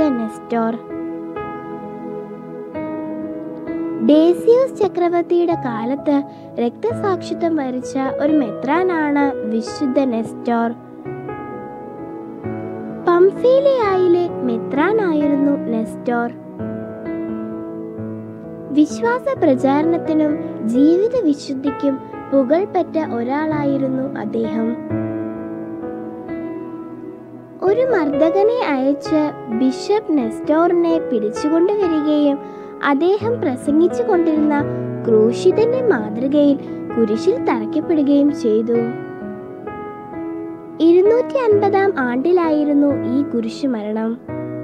Nestor ഡേസിയോസ് ചക്രവർത്തിയുടെ കാലത്ത് രക്തസാക്ഷിത്വം വരിച്ച ഒരു മെത്രാനാണ് വിശുദ്ധ നെസ്റ്റോർ പംഫീലിയായിലെ മെത്രാനായിരുന്നു നെസ്റ്റോർ വിശ്വാസ പ്രചാരണത്തിനും ജീവിത വിശുദ്ധിക്കും പുകൾപെറ്റ ഒരാളായിരുന്നു അദ്ദേഹം ഒരു മർദ്ദകനെ അയച്ച് ബിഷപ്പ് നെസ്റ്റോറിനെ പിടിച്ചുകൊണ്ടുവരികയും അദ്ദേഹം പ്രസംഗിച്ചു കൊണ്ടിരുന്ന ക്രൂശിതന്റെ മാതൃകയിൽ കുരിശിൽ തറയ്ക്കപ്പെടുകയും ചെയ്തു ഇരുന്നൂറ്റി അൻപതാം ആണ്ടിലായിരുന്നു ഈ കുരിശുമരണം